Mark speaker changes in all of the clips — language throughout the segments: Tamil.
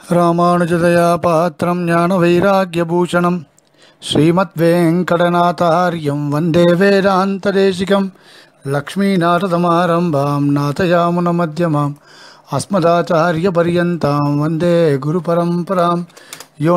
Speaker 1: ராமானுஜதயா பாத்திரம் ஞானவைராக்கியபூஷணம் ஸ்ரீமத்வேங்கடநாதாரியம் வந்தே வேதாந்ததேசிகம் லக்ஷ்மீநாரதமாரம்பாம் நாதயாமுனமத்தியமாம் அஸ்மதாச்சாரியபர்யந்தாம் வந்தே குருபரம்பராம் யோ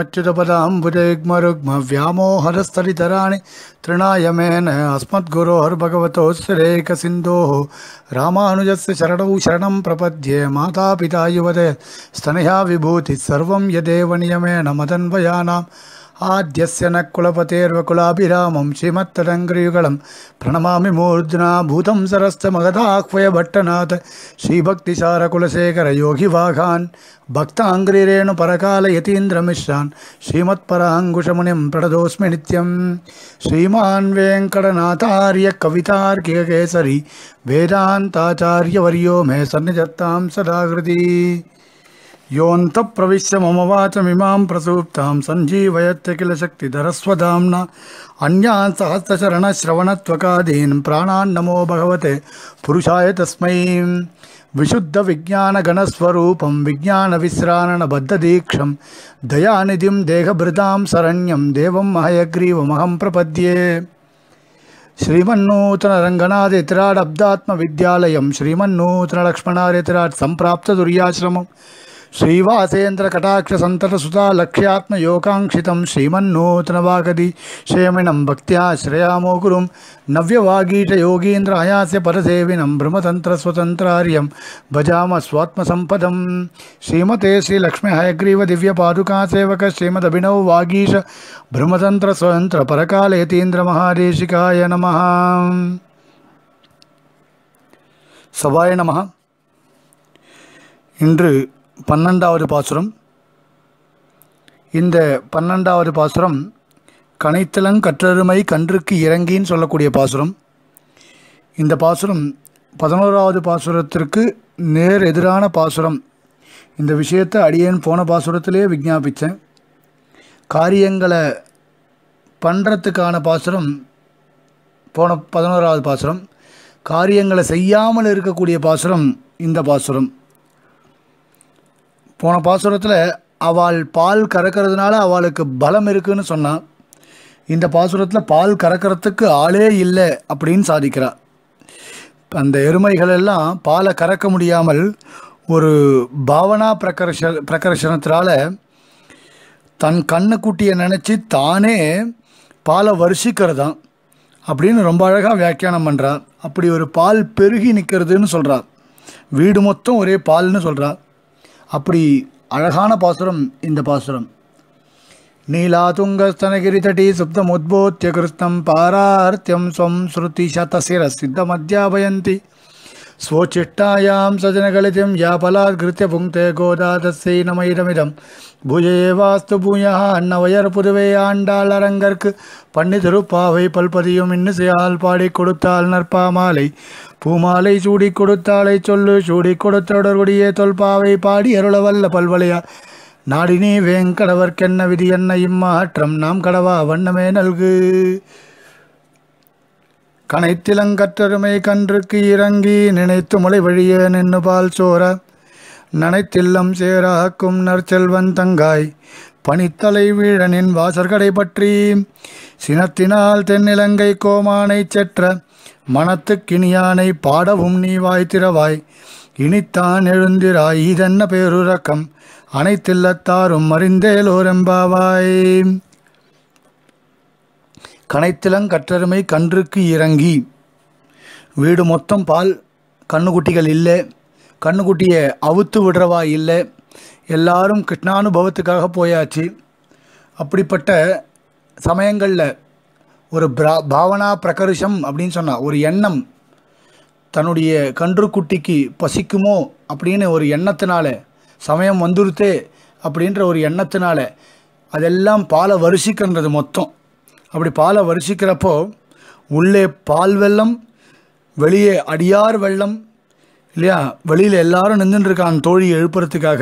Speaker 1: நித்யமच्युतपदाम्बुजैग्मरुग्मव्यामोहरस्थलितराणि तृणाय मेन अस्मद्गुरोर्भगवतोऽस्तिरेकसिन्धोः रामानुजस्य शरणौ शरणं प्रपद्ये मातापिता युवते स्तनया विभूतिः सर्वं यदेव नियमेन मदन्वयानाम् आद्यस्य न कुलपतेर्वकुलाभिरामं श्रीमत्तरङ्ग्रियुगलं प्रणमामि मूर्ध्ना भूतं सरश्च मगधाह्वय भट्टनाथ श्रीभक्तिसारकुलशेखरयोगिवाघान् भक्ताङ्ग्रिरेणुपरकालयतीन्द्रमिश्रान् श्रीमत्पराङ्कुशमुनिं प्रणतोऽस्मि नित्यं श्रीमान् वेङ्कटनाथार्य कवितार्किककेसरी वेदान्ताचार्यवर्यो मे सन्निधत्तां सदा हृदि योऽन्तप्रविश्य मम वाचमिमां प्रसूप्तां सञ्जीवयत्य किल शक्तिधरस्वधाम्ना अन्यान् सहस्रशरणश्रवणत्वकादीन् प्राणान् नमो भगवते पुरुषाय तस्मै विशुद्धविज्ञानगणस्वरूपं विज्ञानविश्राणबद्धदीक्षं दयानिधिं देहभृतां शरण्यं देवं महयग्रीवमहं प्रपद्ये श्रीमन्नूतनरङ्गनादित्राडब्दात्मविद्यालयं श्रीमन्नूतनलक्ष्मणादित्राट् सम्प्राप्तदुर्याश्रमं श्रीवासेन्द्रकटाक्षसन्ततसुता लक्ष्यात्मयोगाङ्क्षितं श्रीमन्नूतनवागदि क्षेमिणं भक्त्या श्रयामो गुरुं नव्यवागीशयोगीन्द्र हयास्य परसेविनं ब्रह्मतन्त्रस्वतन्त्रार्यं भजाम स्वात्मसम्पदं श्रीमते श्रीलक्ष्मीहयग्रीवदिव्यपादुकासेवक श्रीमदभिनव वागीश ब्रह्मतन्त्रस्वतन्त्र परकालयतीन्द्रमहादेशिकाय नमः சபாய நமக இன்று பன்னெண்டாவது பாசுரம் இந்த பன்னெண்டாவது பாசுரம் கனைத்தலங் கற்றருமை கன்றுக்கு இறங்கின்னு சொல்லக்கூடிய பாசுரம் இந்த பாசுரம் பதினோராவது பாசுரத்திற்கு நேர் எதிரான பாசுரம் இந்த விஷயத்தை அடியேன் போன பாசுரத்திலே விஞ்ஞாபித்தேன் காரியங்களை பண்ணுறதுக்கான பாசுரம் போன பதினோராவது பாசுரம் காரியங்களை செய்யாமல் இருக்கக்கூடிய பாசுரம் இந்த பாசுரம் போன பாசுரத்தில் அவள் பால் கறக்கிறதுனால அவளுக்கு பலம் இருக்குன்னு சொன்னான் இந்த பாசுரத்தில் பால் கறக்கிறதுக்கு ஆளே இல்லை அப்படின்னு சாதிக்கிறாள் அந்த எருமைகள் எல்லாம் பாலை கறக்க முடியாமல் ஒரு பாவனா பிரகர்ஷ பிரகர்ஷனத்தினால தன் கண்ணுக்குட்டியை நினச்சி தானே பாலை வருஷிக்கிறதான் அப்படின்னு ரொம்ப அழகாக வியாக்கியானம் பண்ணுறா அப்படி ஒரு பால் பெருகி நிற்கிறதுன்னு சொல்கிறா வீடு மொத்தம் ஒரே பால்னு சொல்கிறா அப்படி அழகான பாசுரம் இந்த பாசுரம் நீலாதுங்கஸ்தனகிரிதட்டி சுப்தமுத்போத்திய கிருஷ்ணம் பாரார்த்தியம் ஸ்வம் ஸ்ருதி சதசிர சித்தமத்யாபயந்தி स्वोच्छिष्टायां सजनगलितिं या फलात्कृत्य पुङ्क्ते गोदा तस्यै नमैदमिदं भुजयेवास्तु भूयः அன்னவையர் புதுவை ஆண்டாள் அரங்கற்கு பண்ணி திருப்பாவை பல்பதியும் இன்னிசையால் பாடி கொடுத்தாள் நற்பாமாலை பூமாலை சூடி கொடுத்தாளை சொல்லு சூடி கொடுத்தொடர்குடியே தொல்பாவை பாடி அருளவல்ல பல்வலையா நாடினி வேங்கடவர்க்கென்ன விதி என்ன இம்மாற்றம் நாம் கடவா வண்ணமே நல்கு கனைத்திலங்கற்றருமை கன்றுக்கு இறங்கி நினைத்து முளை வழிய நின்று பால் சோர நனைத்தில்லம் சேராக்கும் நற்செல்வன் தங்காய் பனித்தலை வீழனின் வாசற்கடை பற்றி சினத்தினால் தென்னிலங்கை கோமானை செற்ற மனத்துக்கினியானை பாடவும் நீ வாய் திறவாய் இனித்தான் எழுந்திராய் இதென்ன பேருறக்கம் அனைத்தில்லத்தாரும் அறிந்தேலோரெம்பாவாய் கனைத்திலங்கற்றருமை கன்றுக்கு இறங்கி வீடு மொத்தம் பால் கண்ணுக்குட்டிகள் இல்லை கண்ணுக்குட்டியை அவுத்து விடுறவா இல்லை எல்லாரும் கிருஷ்ணானுபவத்துக்காக போயாச்சு அப்படிப்பட்ட சமயங்களில் ஒரு பிரா பாவனா பிரகர்ஷம் அப்படின்னு சொன்னால் ஒரு எண்ணம் தன்னுடைய கன்றுக்குட்டிக்கு பசிக்குமோ அப்படின்னு ஒரு எண்ணத்தினால சமயம் வந்துருத்தே அப்படின்ற ஒரு எண்ணத்தினால அதெல்லாம் பாலை வருஷிக்கின்றது மொத்தம் அப்படி பாலை வருஷிக்கிறப்போ உள்ளே பால் வெள்ளம் வெளியே அடியார் வெள்ளம் இல்லையா வெளியில் எல்லாரும் நின்றுட்டுருக்கான் தோழி எழுப்புறதுக்காக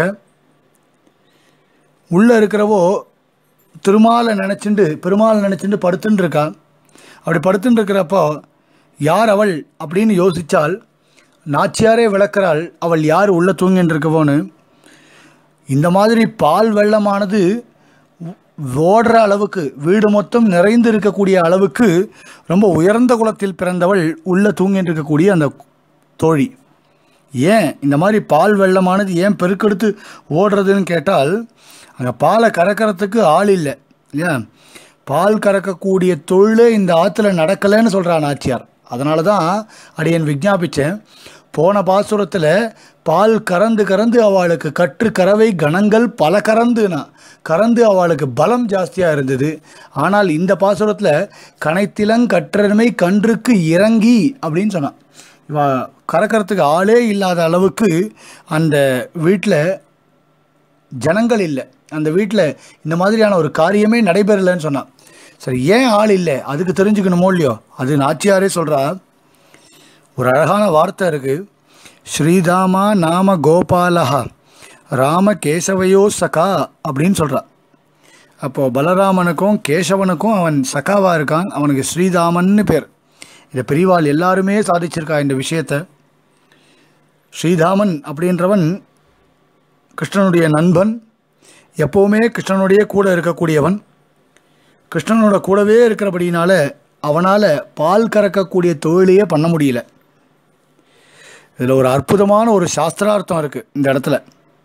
Speaker 1: உள்ளே இருக்கிறவோ திருமாலை நினச்சிண்டு பெருமாள் நினச்சிண்டு படுத்துன்னு இருக்கான் அப்படி படுத்துன்னு இருக்கிறப்போ யார் அவள் அப்படின்னு யோசித்தால் நாச்சியாரே விளக்கிறாள் அவள் யார் உள்ளே தூங்கின்னு இருக்கவோன்னு இந்த மாதிரி பால் வெள்ளமானது ஓடுற அளவுக்கு வீடு மொத்தம் நிறைந்து இருக்கக்கூடிய அளவுக்கு ரொம்ப உயர்ந்த குலத்தில் பிறந்தவள் உள்ளே தூங்கிட்டு இருக்கக்கூடிய அந்த தோழி ஏன் இந்த மாதிரி பால் வெள்ளமானது ஏன் பெருக்கெடுத்து ஓடுறதுன்னு கேட்டால் அங்கே பாலை கறக்கிறதுக்கு ஆள் இல்லை இல்லையா பால் கறக்கக்கூடிய தொழிலே இந்த ஆற்றுல நடக்கலைன்னு சொல்கிறான் நாச்சியார் அதனால தான் அடியன் விஜாபித்தேன் போன பாசுரத்தில் பால் கறந்து கறந்து அவளுக்கு கற்று கறவை கணங்கள் பல கறந்துனா கறந்து அவளுக்கு பலம் ஜாஸ்தியாக இருந்தது ஆனால் இந்த பாசுரத்தில் கனைத்திலங் கற்றமை கன்றுக்கு இறங்கி அப்படின்னு சொன்னான் இவ கறக்கிறதுக்கு ஆளே இல்லாத அளவுக்கு அந்த வீட்டில் ஜனங்கள் இல்லை அந்த வீட்டில் இந்த மாதிரியான ஒரு காரியமே நடைபெறலைன்னு சொன்னான் சரி ஏன் ஆள் இல்லை அதுக்கு தெரிஞ்சுக்கணுமோ இல்லையோ அது நாச்சியாரே சொல்கிறா ஒரு அழகான வார்த்தை இருக்குது ஸ்ரீதாமா நாம கோபாலஹா ராம கேசவயோ சகா அப்படின்னு சொல்கிறான் அப்போது பலராமனுக்கும் கேசவனுக்கும் அவன் சகாவாக இருக்கான் அவனுக்கு ஸ்ரீதாமன்னு பேர் இதை பெரியவாள் எல்லாருமே சாதிச்சிருக்கா இந்த விஷயத்தை ஸ்ரீதாமன் அப்படின்றவன் கிருஷ்ணனுடைய நண்பன் எப்போவுமே கிருஷ்ணனுடைய கூட இருக்கக்கூடியவன் கிருஷ்ணனோட கூடவே இருக்கிறபடினால அவனால் பால் கறக்கக்கூடிய தொழிலையே பண்ண முடியல இதில் ஒரு அற்புதமான ஒரு சாஸ்திரார்த்தம் இருக்குது இந்த இடத்துல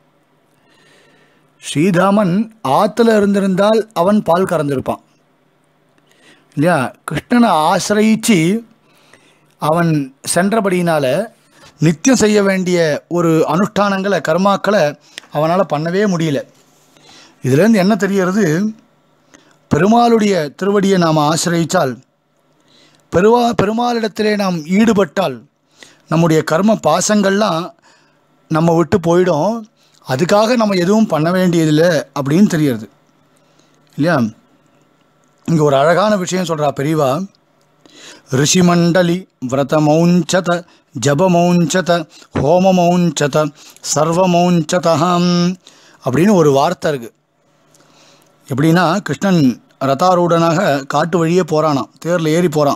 Speaker 1: ஸ்ரீதாமன் ஆற்றுல இருந்திருந்தால் அவன் பால் கறந்திருப்பான் இல்லையா கிருஷ்ணனை ஆசிரயிச்சு அவன் சென்றபடியினால நித்தியம் செய்ய வேண்டிய ஒரு அனுஷ்டானங்களை கர்மாக்களை அவனால் பண்ணவே முடியல இதுலேருந்து என்ன தெரியறது பெருமாளுடைய திருவடியை நாம் ஆசிரயித்தால் பெருவா பெருமாளிடத்திலே நாம் ஈடுபட்டால் நம்முடைய கர்ம பாசங்கள்லாம் நம்ம விட்டு போயிடும் அதுக்காக நம்ம எதுவும் பண்ண வேண்டியதில்லை அப்படின்னு தெரியறது இல்லையா இங்கே ஒரு அழகான விஷயம் சொல்கிறா பெரியவா ரிஷிமண்டலி விரதமௌஞ்சத ஜபமௌஞ்சத ஹோமமௌஞ்சத சர்வமௌஞ்சதஹம் அப்படின்னு ஒரு வார்த்தை இருக்குது எப்படின்னா கிருஷ்ணன் ரதாரூடனாக காட்டு வழியே போகிறானாம் தேரில் ஏறி போகிறான்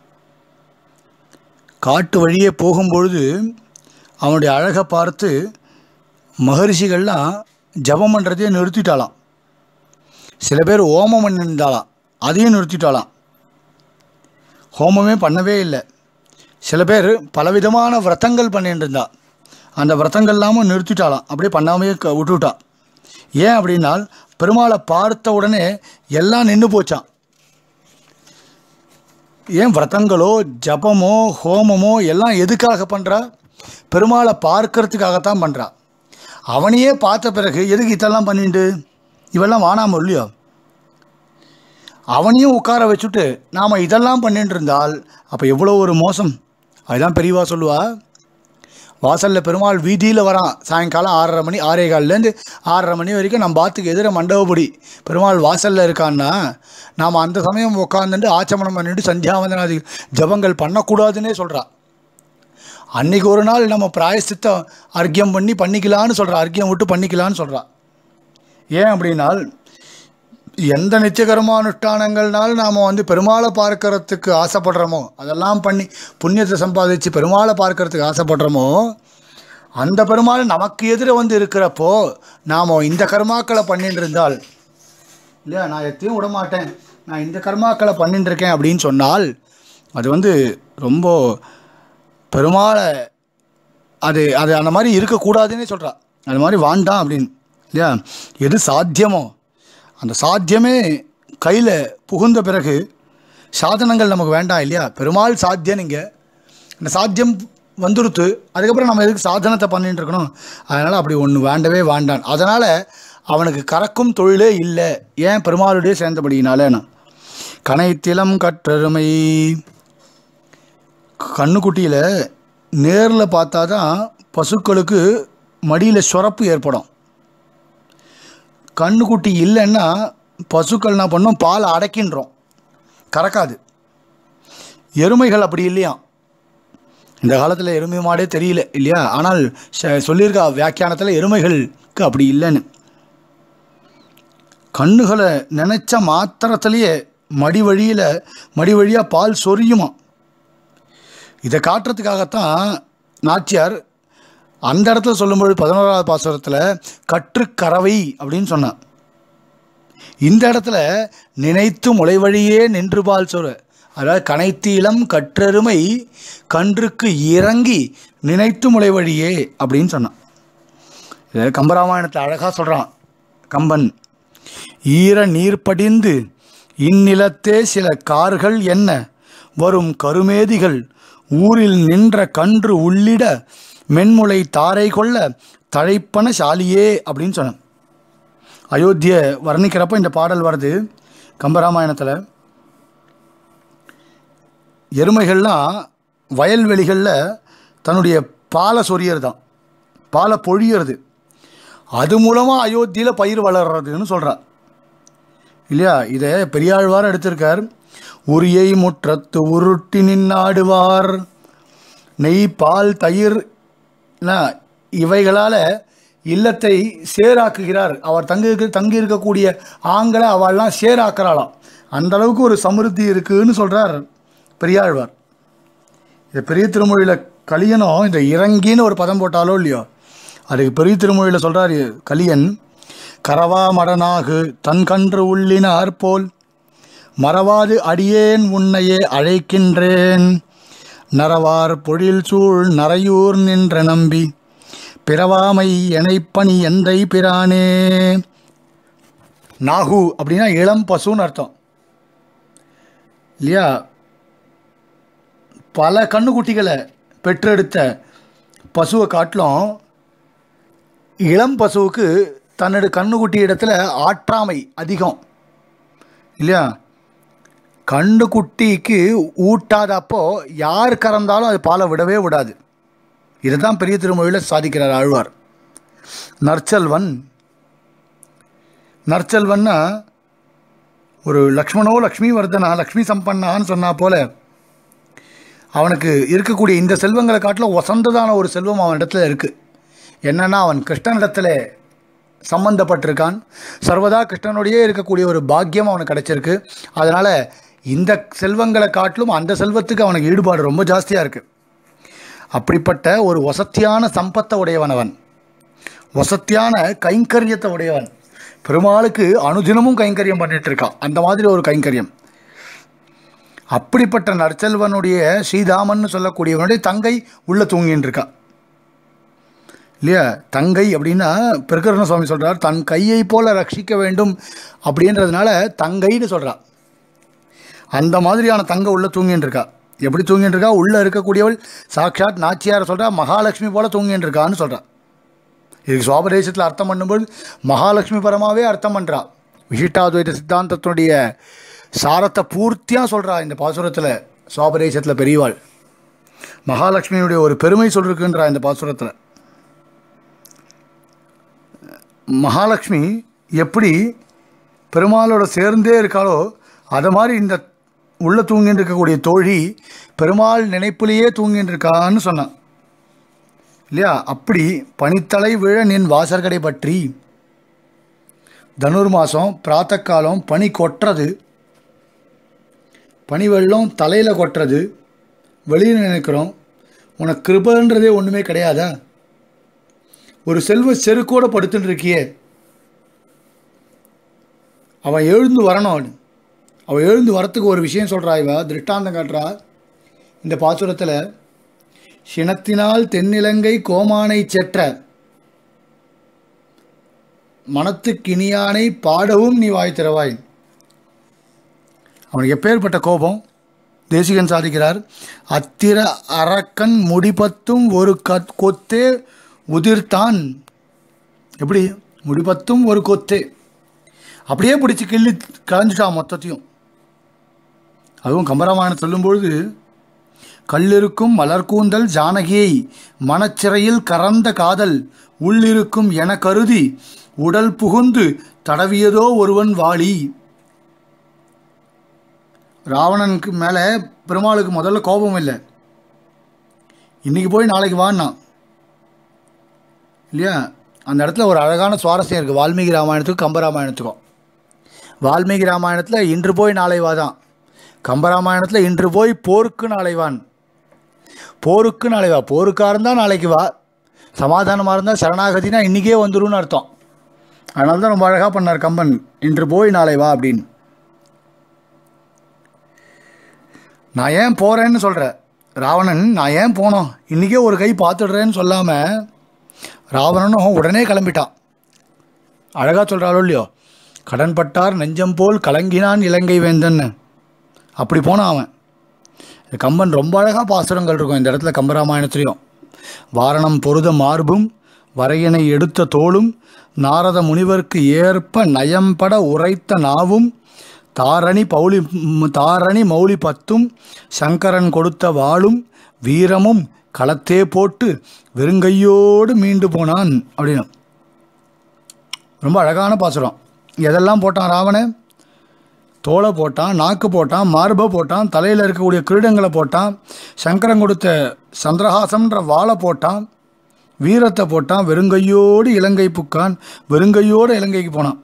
Speaker 1: காட்டு வழியே போகும்பொழுது அவனுடைய அழகை பார்த்து மகரிஷிகள்லாம் ஜபம் பண்ணுறதையே நிறுத்திட்டாளாம் சில பேர் ஓமம் பண்ணியிருந்தாளாம் அதையும் நிறுத்திட்டாளாம் ஹோமமே பண்ணவே இல்லை சில பேர் பலவிதமான விரதங்கள் பண்ணிட்டு இருந்தா அந்த விரதங்கள்லாமும் நிறுத்திட்டாளாம் அப்படியே பண்ணாமையே க- விட்டுவிட்டா ஏன் அப்படின்னால் பெருமாளை பார்த்த உடனே எல்லாம் நின்று போச்சான் ஏன் விரதங்களோ ஜபமோ ஹோமமோ எல்லாம் எதுக்காக பண்ணுறா பெருமாளை பார்க்கறதுக்காகத்தான் பண்ணுறா அவனையே பார்த்த பிறகு எதுக்கு இதெல்லாம் பண்ணிட்டு இவெல்லாம் வானாம இல்லையோ அவனையும் உட்கார வச்சுட்டு நாம் இதெல்லாம் பண்ணிட்டு இருந்தால் அப்போ எவ்வளோ ஒரு மோசம் அதுதான் பெரியவா சொல்லுவா வாசலில் பெருமாள் வீதியில் வரான் சாயங்காலம் ஆறரை மணி ஆறே கால்லேருந்து ஆறரை மணி வரைக்கும் நம்ம பாத்துக்கு எதிர மண்டபப்படி பெருமாள் வாசலில் இருக்கான்னா நாம் அந்த சமயம் உட்காந்துட்டு ஆச்சமனம் பண்ணிட்டு சந்தியாவந்தனாதி ஜபங்கள் பண்ணக்கூடாதுன்னே சொல்கிறா அன்னைக்கு ஒரு நாள் நம்ம பிராயசித்தம் அர்க்கியம் பண்ணி பண்ணிக்கலான்னு சொல்கிறா அர்க்கியம் விட்டு பண்ணிக்கலான்னு சொல்கிறா ஏன் அப்படின்னால் எந்த நித்தியகர்மானுஷ்டானங்கள்னால நாம் வந்து பெருமாளை பார்க்கறதுக்கு ஆசைப்படுறோமோ அதெல்லாம் பண்ணி புண்ணியத்தை சம்பாதிச்சு பெருமாளை பார்க்கறதுக்கு ஆசைப்படுறோமோ அந்த பெருமாள் நமக்கு எதிர வந்து இருக்கிறப்போ நாம் இந்த கர்மாக்களை பண்ணிட்டு இருந்தால் இல்லையா நான் எத்தையும் விட மாட்டேன் நான் இந்த கர்மாக்களை பண்ணிட்டு இருக்கேன் அப்படின்னு சொன்னால் அது வந்து ரொம்ப பெருமாளை அது அது அந்த மாதிரி இருக்கக்கூடாதுன்னே சொல்கிறா அது மாதிரி வாண்டாம் அப்படின்னு இல்லையா எது சாத்தியமோ அந்த சாத்தியமே கையில் புகுந்த பிறகு சாதனங்கள் நமக்கு வேண்டாம் இல்லையா பெருமாள் சாத்தியம் நீங்கள் அந்த சாத்தியம் வந்துடுத்து அதுக்கப்புறம் நம்ம எதுக்கு சாதனத்தை பண்ணிட்டு இருக்கணும் அதனால் அப்படி ஒன்று வேண்டவே வேண்டான் அதனால் அவனுக்கு கறக்கும் தொழிலே இல்லை ஏன் பெருமாளுடைய சேர்ந்தபடியினாலேனா கனைத்திலம் கற்றருமை கண்ணுக்குட்டியில் நேரில் பார்த்தா தான் பசுக்களுக்கு மடியில் சுரப்பு ஏற்படும் கண்ணுக்குட்டி இல்லைன்னா பசுக்கள் என்ன பண்ணும் பால் அடக்கின்றோம் கறக்காது எருமைகள் அப்படி இல்லையா இந்த காலத்தில் எருமை மாடே தெரியல இல்லையா ஆனால் ச- சொல்லியிருக்கா வியாக்கியானத்தில் எருமைகளுக்கு அப்படி இல்லைன்னு கண்ணுகளை நினச்ச மாத்திரத்திலேயே மடி வழியில் மடி வழியாக பால் சொரியுமா இதை காட்டுறதுக்காகத்தான் நாச்சியார் அந்த இடத்துல சொல்லும்போது பதினோராவது பாசுரத்தில் கற்றுக்கறவை அப்படின்னு சொன்னான் இந்த இடத்துல நினைத்து முளைவழியே நின்று பால் சொல் அதாவது கனைத்தீலம் கற்றெருமை கன்றுக்கு இறங்கி நினைத்து முளைவழியே அப்படின்னு சொன்னான் இதை கம்பராமாயணத்தை அழகாக சொல்கிறான் கம்பன் ஈர நீர் படிந்து இந்நிலத்தே சில கார்கள் என்ன வரும் கருமேதிகள் ஊரில் நின்ற கன்று உள்ளிட மென்முளை தாரை கொள்ள தழைப்பன சாலியே அப்படின்னு சொன்னான் அயோத்திய வர்ணிக்கிறப்ப இந்த பாடல் வருது கம்பராமாயணத்தில் எருமைகள்லாம் வயல்வெளிகளில் தன்னுடைய பாலை சொரியறது தான் பாலை பொழியறது அது மூலமாக அயோத்தியில் பயிர் வளர்றதுன்னு சொல்கிறார் இல்லையா இதை பெரியாழ்வார் எடுத்திருக்கார் உரியை முற்றத்து உருட்டி நின்னாடுவார் நெய் பால் தயிர் என்ன, இவைகளால் இல்லத்தை சேராக்குகிறார் அவர் தங்கி தங்கி இருக்கக்கூடிய ஆண்களை அவள்லாம் சேராக்குறாளாம் அந்த அளவுக்கு ஒரு சமிருத்தி இருக்குன்னு சொல்கிறார் பெரியாழ்வார் இது பெரிய திருமொழியில் கலியனும் இந்த இறங்கின்னு ஒரு பதம் போட்டாலோ இல்லையோ அதுக்கு பெரிய திருமொழியில் சொல்கிறார் கலியன் கரவா மடனாகு தன் கன்று உள்ளினார் போல் மறவாது அடியேன் உன்னையே அழைக்கின்றேன் நரவார் பொழில் சூழ் நரையூர் நின்ற நம்பி பிறவாமை எனைப்பணி எந்தை பிரானே நாகு அப்படின்னா இளம் பசுன்னு அர்த்தம் இல்லையா பல கண்ணுக்குட்டிகளை பெற்றெடுத்த பசுவை காட்டிலும் இளம் பசுவுக்கு தன்னோட கண்ணுக்குட்டி இடத்துல ஆற்றாமை அதிகம் இல்லையா கண்ணுக்குட்டிக்கு ஊட்டாதப்போ யார் கறந்தாலும் அது பாலை விடவே விடாது இதுதான் பெரிய திருமொழியில் சாதிக்கிறார் ஆழ்வார் நற்செல்வன் நற்செல்வன்னா ஒரு லக்ஷ்மணோ லக்ஷ்மி வர்தனா லக்ஷ்மி சம்பன்னான்னு சொன்னா போல அவனுக்கு இருக்கக்கூடிய இந்த செல்வங்களை காட்டிலும் வசந்ததான ஒரு செல்வம் அவன் இடத்துல இருக்குது என்னன்னா அவன் கிருஷ்ணனிடத்தில் சம்பந்தப்பட்டிருக்கான் சர்வதா கிருஷ்ணனுடையே இருக்கக்கூடிய ஒரு பாக்கியம் அவனுக்கு கிடைச்சிருக்கு அதனால் இந்த செல்வங்களை காட்டிலும் அந்த செல்வத்துக்கு அவனுக்கு ஈடுபாடு ரொம்ப ஜாஸ்தியாக இருக்குது அப்படிப்பட்ட ஒரு வசத்தியான சம்பத்தை உடையவன் அவன் வசத்தியான கைங்கரியத்தை உடையவன் பெருமாளுக்கு அனுதினமும் கைங்கரியம் பண்ணிட்டு இருக்கான் அந்த மாதிரி ஒரு கைங்கரியம் அப்படிப்பட்ட நற்செல்வனுடைய ஸ்ரீதாமன் சொல்லக்கூடியவனுடைய தங்கை உள்ள தூங்கின்னு இருக்கா இல்லையா தங்கை அப்படின்னா பிரகரண சுவாமி சொல்றார் தன் கையை போல ரட்சிக்க வேண்டும் அப்படின்றதுனால தங்கைன்னு சொல்றா அந்த மாதிரியான தங்க உள்ள தூங்கின்னு இருக்கா எப்படி தூங்கின்னு இருக்கா உள்ள இருக்கக்கூடியவள் சாட்சாத் நாச்சியார் சொல்றா மகாலட்சுமி போல தூங்கின்னு இருக்கான்னு சொல்றா இதுக்கு சுவாபதேசத்தில் அர்த்தம் பண்ணும்போது மகாலட்சுமி பரமாவே அர்த்தம் பண்ணுறா விசிஷ்டாத்வைத சித்தாந்தத்தினுடைய சாரத்தை பூர்த்தியாக சொல்கிறா இந்த பாசுரத்தில் சுவாபதேசத்தில் பெரியவாள் மகாலட்சுமியினுடைய ஒரு பெருமை சொல்லிருக்குன்றா இந்த பாசுரத்தில் மகாலட்சுமி எப்படி பெருமாளோட சேர்ந்தே இருக்காளோ அதை மாதிரி இந்த உள்ள தூங்கின்னு இருக்கக்கூடிய தோழி பெருமாள் நினைப்பிலேயே தூங்கின்னு இருக்கான்னு சொன்னான் இல்லையா அப்படி பனித்தலை விழ நின் வாசற்கடை பற்றி தனுர் மாதம் பிராத்தக்காலம் பனி கொட்டுறது பனி வெள்ளம் தலையில் கொட்டுறது வெளியில் நினைக்கிறோம் உனக்கு கிருபன்றதே ஒன்றுமே கிடையாதா ஒரு செல்வ செருக்கோட படுத்துட்டு இருக்கியே அவன் எழுந்து வரணும் அவன் அவன் எழுந்து வரத்துக்கு ஒரு விஷயம் சொல்கிறா இவ திருஷ்டாந்தம் காட்டுறா இந்த பாசுரத்தில் சினத்தினால் தென்னிலங்கை கோமானை செற்ற மனத்துக்கினியானை பாடவும் நீ வாய் திறவாய் அவனுக்கு எப்பேற்பட்ட கோபம் தேசிகன் சாதிக்கிறார் அத்திர அரக்கன் முடிபத்தும் ஒரு கத் கொத்தே உதிர்த்தான் எப்படி முடிபத்தும் ஒரு கொத்தே அப்படியே பிடிச்சி கிள்ளி களைஞ்சிட்டான் மொத்தத்தையும் அதுவும் கம்பராமாயணம் சொல்லும்பொழுது கல்லிருக்கும் மலர்கூந்தல் ஜானகியை மனச்சிறையில் கறந்த காதல் உள்ளிருக்கும் என கருதி உடல் புகுந்து தடவியதோ ஒருவன் வாளி ராவணனுக்கு மேலே பெருமாளுக்கு முதல்ல கோபம் இல்லை இன்னைக்கு போய் நாளைக்கு வான்னான் இல்லையா அந்த இடத்துல ஒரு அழகான சுவாரஸ்யம் இருக்குது வால்மீகி ராமாயணத்துக்கும் கம்பராமாயணத்துக்கும் வால்மீகி ராமாயணத்தில் இன்று போய் நாளை வா தான் கம்பராமாயணத்தில் இன்று போய் போருக்கு நாளை வான் போருக்கு நாளை வா போருக்காக இருந்தால் நாளைக்கு வா சமாதானமாக இருந்தால் சரணாகதினா இன்றைக்கே வந்துரும்னு அர்த்தம் அதனால தான் ரொம்ப அழகாக பண்ணார் கம்பன் இன்று போய் நாளை வா அப்படின்னு நான் ஏன் போகிறேன்னு சொல்கிறேன் ராவணன் நான் ஏன் போனோம் இன்றைக்கே ஒரு கை பார்த்துடுறேன்னு சொல்லாமல் ராவணனும் உடனே கிளம்பிட்டான் அழகாக சொல்கிறாளோ இல்லையோ கடன்பட்டார் நெஞ்சம் போல் கலங்கினான் இலங்கை வேந்தன் அப்படி போனான் அவன் கம்பன் ரொம்ப அழகாக பாசுரங்கள் இருக்கும் இந்த இடத்துல கம்பராமாயணத்துலேயும் வாரணம் பொருத மார்பும் வரையனை எடுத்த தோளும் நாரத முனிவர்க்கு ஏற்ப நயம்பட உரைத்த நாவும் தாரணி பௌளி தாரணி மௌலி பத்தும் சங்கரன் கொடுத்த வாளும் வீரமும் களத்தே போட்டு வெறுங்கையோடு மீண்டு போனான் அப்படின்னு ரொம்ப அழகான பாசுரம் எதெல்லாம் போட்டான் ராவணன் தோலை போட்டான் நாக்கு போட்டான் மார்பை போட்டான் தலையில் இருக்கக்கூடிய கிரீடங்களை போட்டான் சங்கரன் கொடுத்த சந்திரஹாசம்ன்ற வாளை போட்டான் வீரத்தை போட்டான் வெறுங்கையோடு இலங்கை புக்கான் வெறுங்கையோடு இலங்கைக்கு போனான்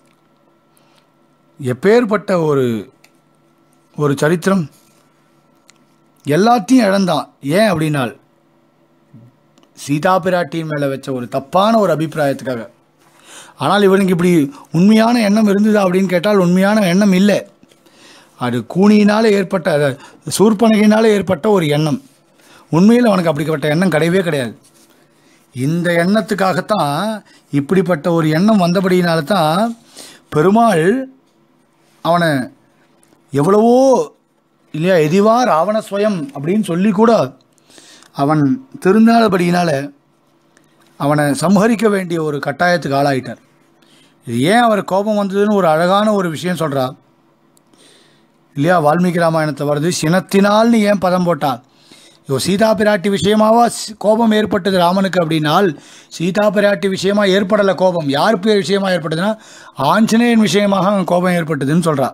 Speaker 1: எப்பேற்பட்ட ஒரு ஒரு சரித்திரம் எல்லாத்தையும் இழந்தான் ஏன் அப்படின்னால் சீதா பிராட்டியின் மேலே வச்ச ஒரு தப்பான ஒரு அபிப்பிராயத்துக்காக ஆனால் இவனுக்கு இப்படி உண்மையான எண்ணம் இருந்ததா அப்படின்னு கேட்டால் உண்மையான எண்ணம் இல்லை அது கூனியினால் ஏற்பட்ட அத- சூர்பனகையினால் ஏற்பட்ட ஒரு எண்ணம் உண்மையில் அவனுக்கு அப்படிப்பட்ட எண்ணம் கிடையவே கிடையாது இந்த எண்ணத்துக்காகத்தான் இப்படிப்பட்ட ஒரு எண்ணம் வந்தபடியினால தான் பெருமாள் அவனை எவ்வளவோ இல்லையா எதிவா ராவண ஸ்வயம் அப்படின்னு சொல்லி கூட அவன் திருந்தாதபடியினால அவனை சம்ஹரிக்க வேண்டிய ஒரு கட்டாயத்துக்கு ஆளாயிட்டார் இது ஏன் அவர் கோபம் வந்ததுன்னு ஒரு அழகான ஒரு விஷயம் சொல்கிறா இல்லையா வால்மீகி ராமாயணத்தை வருது சினத்தினால்னு ஏன் பதம் போட்டான் ஐயோ சீதா பிராட்டி விஷயமாவா ஸ்- கோபம் ஏற்பட்டது ராமனுக்கு அப்படின்னால் சீதா பிராட்டி விஷயமா ஏற்படலை கோபம் யார் பே- விஷயமா ஏற்பட்டதுன்னா ஆஞ்சநேயன் விஷயமாக அங்க கோபம் ஏற்பட்டதுன்னு சொல்கிறா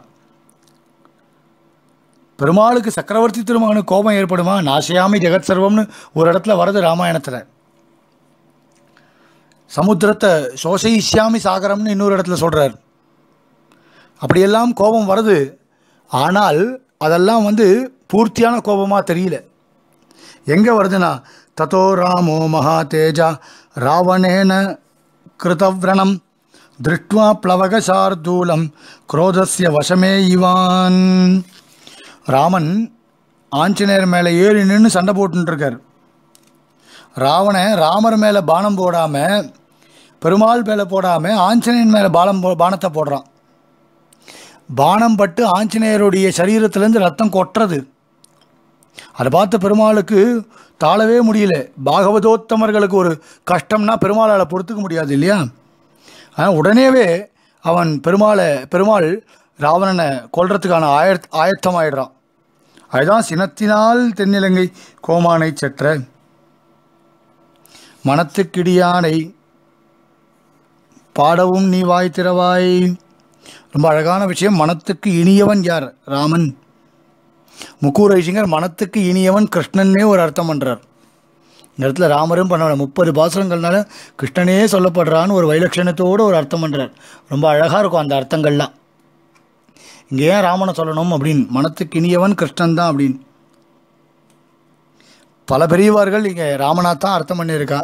Speaker 1: பெருமாளுக்கு சக்கரவர்த்தி திருமகனுக்கு கோபம் ஏற்படுமா நாசயாமி ஜெகத் சர்வம்னு ஒரு இடத்துல வருது ராமாயணத்தில் சமுத்திரத்தை சோசைஷ்யாமி சாகரம்னு இன்னொரு இடத்துல சொல்கிறார் அப்படியெல்லாம் கோபம் வருது ஆனால் அதெல்லாம் வந்து பூர்த்தியான கோபமாக தெரியல எங்கே வருதுன்னா ததோ ராமோ மகா தேஜா ராவணேன கிருதவ்ரணம் திருஷ்டுவா பிளவக சார்தூலம் குரோதஸ்ய வசமே இவான் ராமன் ஆஞ்சநேயர் மேலே ஏறி நின்று சண்டை போட்டுருக்கார் ராவணன் ராமர் மேலே பானம் போடாமல் பெருமாள் மேலே போடாமல் ஆஞ்சநேயன் மேலே பாலம் போ பானத்தை போடுறான் பானம் பட்டு ஆஞ்சநேயருடைய சரீரத்திலேருந்து ரத்தம் கொட்டுறது அதை பார்த்த பெருமாளுக்கு தாழவே முடியல பாகவதோத்தமர்களுக்கு ஒரு கஷ்டம்னா பெருமாளால் பொறுத்துக்க முடியாது இல்லையா ஆனால் உடனேவே அவன் பெருமாளை பெருமாள் ராவணனை கொல்றதுக்கான ஆய ஆயத்தமாயிடுறான் அதுதான் சினத்தினால் தென்னிலங்கை கோமானை செற்ற மனத்துக்கிடியானை பாடவும் நீ வாய் திறவாய் ரொம்ப அழகான விஷயம் மனத்துக்கு இனியவன் யார் ராமன் முக்கூர் ஐசிங்கர் மனத்துக்கு இனியவன் கிருஷ்ணன்னே ஒரு அர்த்தம் பண்ணுறார் இந்த இடத்துல ராமரும் பண்ண முப்பது பாசுரங்கள்னால கிருஷ்ணனே சொல்லப்படுறான்னு ஒரு வைலட்சணத்தோடு ஒரு அர்த்தம் பண்ணுறார் ரொம்ப அழகாக இருக்கும் அந்த அர்த்தங்கள்லாம் இங்கே ஏன் ராமனை சொல்லணும் அப்படின்னு மனத்துக்கு இனியவன் கிருஷ்ணன் தான் அப்படின்னு பல பெரியவார்கள் இங்கே ராமனா தான் அர்த்தம் பண்ணியிருக்கா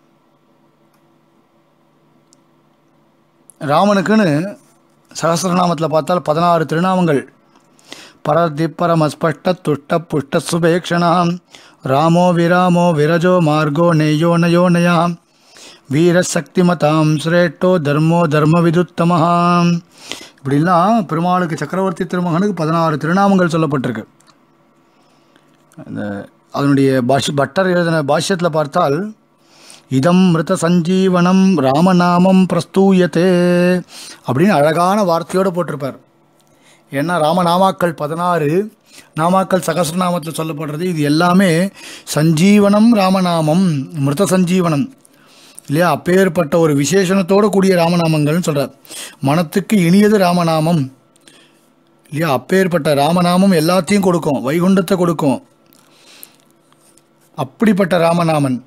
Speaker 1: ராமனுக்குன்னு சகசிரநாமத்தில் பார்த்தால் பதினாறு திருநாமங்கள் பரதிப்பரமஸ்பஷ்ட துஷ்ட புஷ்ட சுபேக்ஷணாம் ராமோ விராமோ விரஜோ மார்கோ நெய்யோ நயோ நயாம் வீரசக்திமதாம் சிரேஷ்டோ தர்மோ தர்ம விதுத்தமஹாம் இப்படிலாம் பெருமாளுக்கு சக்கரவர்த்தி திருமகனுக்கு பதினாறு திருநாமங்கள் சொல்லப்பட்டிருக்கு அந்த அதனுடைய பாஷ் பட்டர் எழுதின பாஷ்யத்தில் பார்த்தால் இதம் மிருத சஞ்சீவனம் ராமநாமம் பிரஸ்தூயத்தே அப்படின்னு அழகான வார்த்தையோடு போட்டிருப்பார் ஏன்னா ராமநாமாக்கள் பதினாறு நாமாக்கள் சகசிரநாமத்தில் சொல்லப்படுறது இது எல்லாமே சஞ்சீவனம் ராமநாமம் மிருத சஞ்சீவனம் இல்லையா அப்பேற்பட்ட ஒரு விசேஷணத்தோடு கூடிய ராமநாமங்கள்னு சொல்கிறார் மனத்துக்கு இனியது ராமநாமம் இல்லையா அப்பேற்பட்ட ராமநாமம் எல்லாத்தையும் கொடுக்கும் வைகுண்டத்தை கொடுக்கும் அப்படிப்பட்ட ராமநாமன்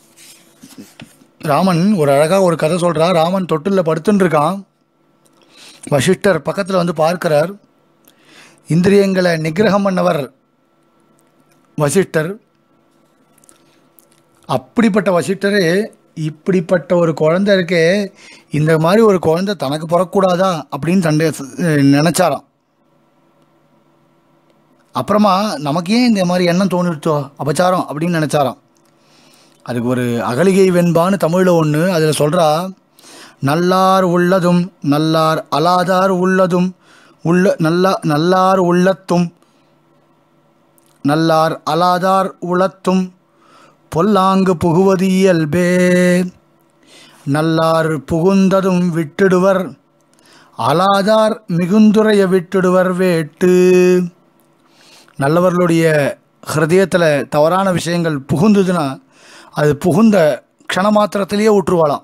Speaker 1: ராமன் ஒரு அழகாக ஒரு கதை சொல்கிறா ராமன் தொட்டிலில் படுத்துன்னு இருக்கான் வசிஷ்டர் பக்கத்தில் வந்து பார்க்கிறார் இந்திரியங்களை நிகிரகம் பண்ணவர் வசிஷ்டர் அப்படிப்பட்ட வசிஷ்டரே இப்படிப்பட்ட ஒரு குழந்தை இருக்கே இந்த மாதிரி ஒரு குழந்தை தனக்கு பிறக்கக்கூடாதா அப்படின்னு சண்டை நினச்சாராம் அப்புறமா நமக்கு ஏன் இந்த மாதிரி எண்ணம் தோணிடுச்சோ அபச்சாரம் அப்படின்னு நினச்சாராம் அதுக்கு ஒரு அகலிகை வெண்பான்னு தமிழில் ஒன்று அதில் சொல்கிறா நல்லார் உள்ளதும் நல்லார் அலாதார் உள்ளதும் உள்ள நல்ல நல்லார் உள்ளத்தும் நல்லார் அலாதார் உளத்தும் பொல்லாங்கு புகுவது இயல்பே நல்லார் புகுந்ததும் விட்டுடுவர் அலாதார் மிகுந்துரைய விட்டுடுவர் வேட்டு நல்லவர்களுடைய ஹிருதயத்தில் தவறான விஷயங்கள் புகுந்ததுன்னா அது புகுந்த க்ஷணமாத்திரத்திலேயே விட்டுருவாளாம்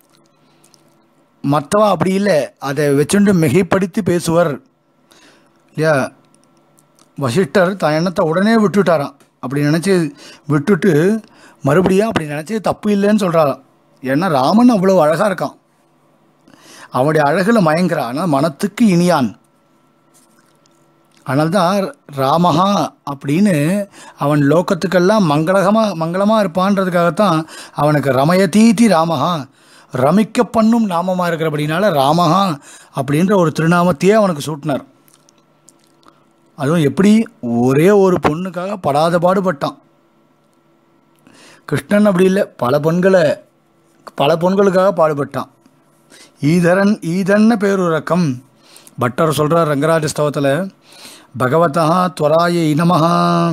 Speaker 1: மற்றவா அப்படி இல்லை அதை வச்சுட்டு மிகைப்படுத்தி பேசுவர் இல்லையா வசிஷ்டர் தான் எண்ணத்தை உடனே விட்டுட்டாராம் அப்படி நினச்சி விட்டுட்டு மறுபடியும் அப்படி நினச்சி தப்பு இல்லைன்னு சொல்கிறாராம் ஏன்னா ராமன் அவ்வளோ அழகாக இருக்கான் அவனுடைய அழகில் மயங்குறான் ஆனால் மனத்துக்கு இனியான் அதனால்தான் ராமஹா அப்படின்னு அவன் லோகத்துக்கெல்லாம் மங்களகமாக மங்களமாக இருப்பான்றதுக்காகத்தான் அவனுக்கு ரமயதீதி ராமஹா ரமிக்க பண்ணும் நாமமாக இருக்கிறபடினால ராமஹா அப்படின்ற ஒரு திருநாமத்தையே அவனுக்கு சூட்டினார் அதுவும் எப்படி ஒரே ஒரு பொண்ணுக்காக படாத பாடுபட்டான் கிருஷ்ணன் அப்படி இல்லை பல பொண்களை பல பொண்களுக்காக பாடுபட்டான் ஈதரன் ஈதன்னு பேருரக்கம் பட்டர் சொல்கிறார் ரங்கராஜ ஸ்தவத்தில் பகவதா துவராய இனமஹா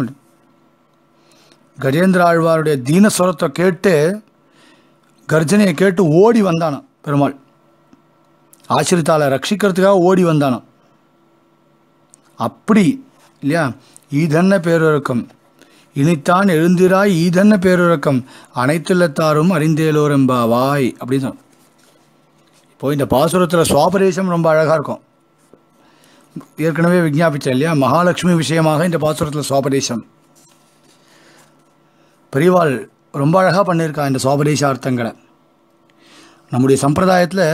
Speaker 1: கஜேந்திர ஆழ்வாருடைய தீனஸ்வரத்தை கேட்டு கர்ஜனையை கேட்டு ஓடி வந்தானாம் பெருமாள் ஆசிரித்தாளை ரட்சிக்கிறதுக்காக ஓடி வந்தானாம் அப்படி இல்லையா ஈதன்ன பேருறக்கம் இனித்தான் எழுந்திராய் ஈதன்ன பேருறக்கம் அனைத்துள்ளத்தாரும் அறிந்தேலோர் எம்பாவாய் அப்படின்னு சொன்னான். இப்போ இந்த பாசுரத்தில் சுவாபரேஷம் ரொம்ப அழகாக இருக்கும் ஏற்கனவே விஞ்ஞாபித்தேன் இல்லையா மகாலட்சுமி விஷயமாக இந்த பாசுரத்தில் சுவாபதேசம் பெரியவாள் ரொம்ப அழகாக பண்ணியிருக்கா இந்த சுவாபதேச அர்த்தங்களை நம்முடைய சம்பிரதாயத்தில்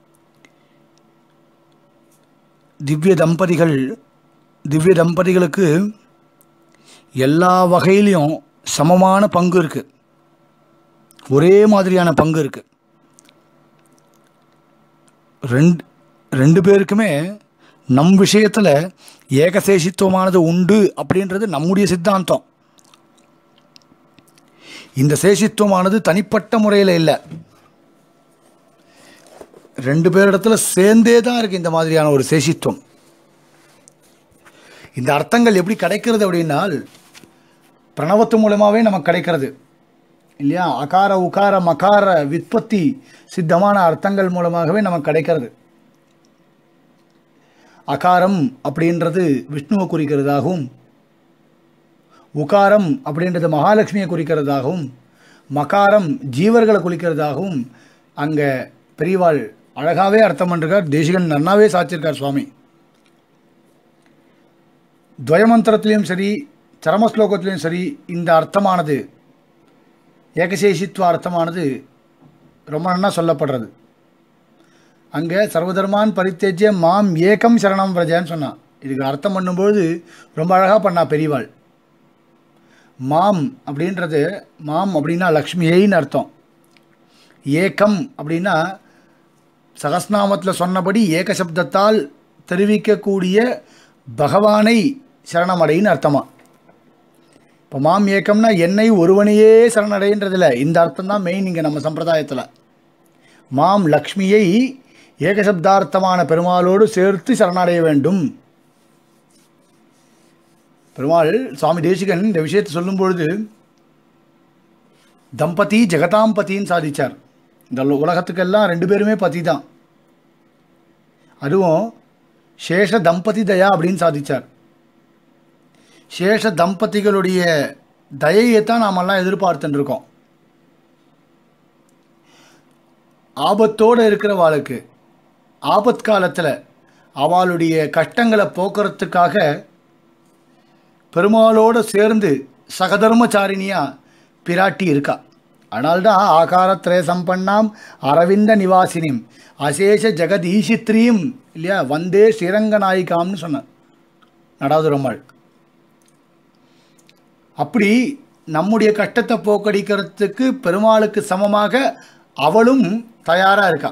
Speaker 1: திவ்ய தம்பதிகள் திவ்ய தம்பதிகளுக்கு எல்லா வகையிலையும் சமமான பங்கு இருக்குது ஒரே மாதிரியான பங்கு இருக்குது ரெண்டு ரெண்டு பேருக்குமே நம் விஷயத்தில் ஏகசேஷித்துவமானது உண்டு அப்படின்றது நம்முடைய சித்தாந்தம் இந்த சேஷித்துவமானது தனிப்பட்ட முறையில் இல்லை ரெண்டு பேரிடத்துல சேர்ந்தே தான் இருக்குது இந்த மாதிரியான ஒரு சேஷித்துவம் இந்த அர்த்தங்கள் எப்படி கிடைக்கிறது அப்படின்னால் பிரணவத்து மூலமாகவே நமக்கு கிடைக்கிறது இல்லையா அகார உகார மகார விற்பத்தி சித்தமான அர்த்தங்கள் மூலமாகவே நமக்கு கிடைக்கிறது அகாரம் அப்படின்றது விஷ்ணுவை குறிக்கிறதாகவும் உகாரம் அப்படின்றது மகாலட்சுமியை குறிக்கிறதாகவும் மகாரம் ஜீவர்களை குறிக்கிறதாகவும் அங்கே பெரியவாள் அழகாகவே அர்த்தம் பண்ணிருக்கார் தேசிகன் நன்னாவே சாச்சிருக்கார் சுவாமி துவயமந்திரத்திலையும் சரி சரமஸ்லோகத்திலையும் சரி இந்த அர்த்தமானது ஏகசேஷித்துவ அர்த்தமானது ரொம்ப நன்னா சொல்லப்படுறது அங்கே சர்வதர்மான் பரித்தேஜ்ய மாம் ஏகம் சரணம் பிரஜான்னு சொன்னான் இதுக்கு அர்த்தம் பண்ணும்போது ரொம்ப அழகாக பண்ணா பெரியவாள் மாம் அப்படின்றது மாம் அப்படின்னா லக்ஷ்மியைன்னு அர்த்தம் ஏகம் அப்படின்னா சகஸ்நாமத்தில் சொன்னபடி ஏக சப்தத்தால் தெரிவிக்கக்கூடிய பகவானை சரணமடைன்னு அர்த்தமா இப்போ மாம் ஏக்கம்னா என்னை ஒருவனையே சரணடைன்றதில்ல இந்த அர்த்தம் தான் மெயின் இங்கே நம்ம சம்பிரதாயத்தில் மாம் லக்ஷ்மியை ஏகசப்தார்த்தமான பெருமாளோடு சேர்த்து சரணடைய வேண்டும் பெருமாள் சுவாமி தேசிகன் இந்த விஷயத்தை சொல்லும் பொழுது தம்பதி ஜெகதாம் பதின்னு சாதிச்சார் இந்த உலகத்துக்கெல்லாம் ரெண்டு பேருமே பதி தான் அதுவும் சேஷ தம்பதி தயா அப்படின்னு சாதிச்சார் சேஷ தம்பதிகளுடைய தயையை தான் நாமெல்லாம் எதிர்பார்த்துட்டு இருக்கோம் ஆபத்தோடு இருக்கிறவாளுக்கு ஆபத் காலத்தில் அவளுடைய கஷ்டங்களை போக்குறதுக்காக பெருமாளோடு சேர்ந்து சகதர்மச்சாரிணியா பிராட்டி இருக்கா அதனால்தான் ஆகாரத்திரய சம்பன்னாம் அரவிந்த நிவாசினிம் அசேஷ ஜெகதீசித்ரீம் இல்லையா வந்தே ஸ்ரீரங்க நாயிகாம்னு சொன்னார் நடாதுரம்மாள் அப்படி நம்முடைய கஷ்டத்தை போக்கடிக்கிறதுக்கு பெருமாளுக்கு சமமாக அவளும் தயாராக இருக்கா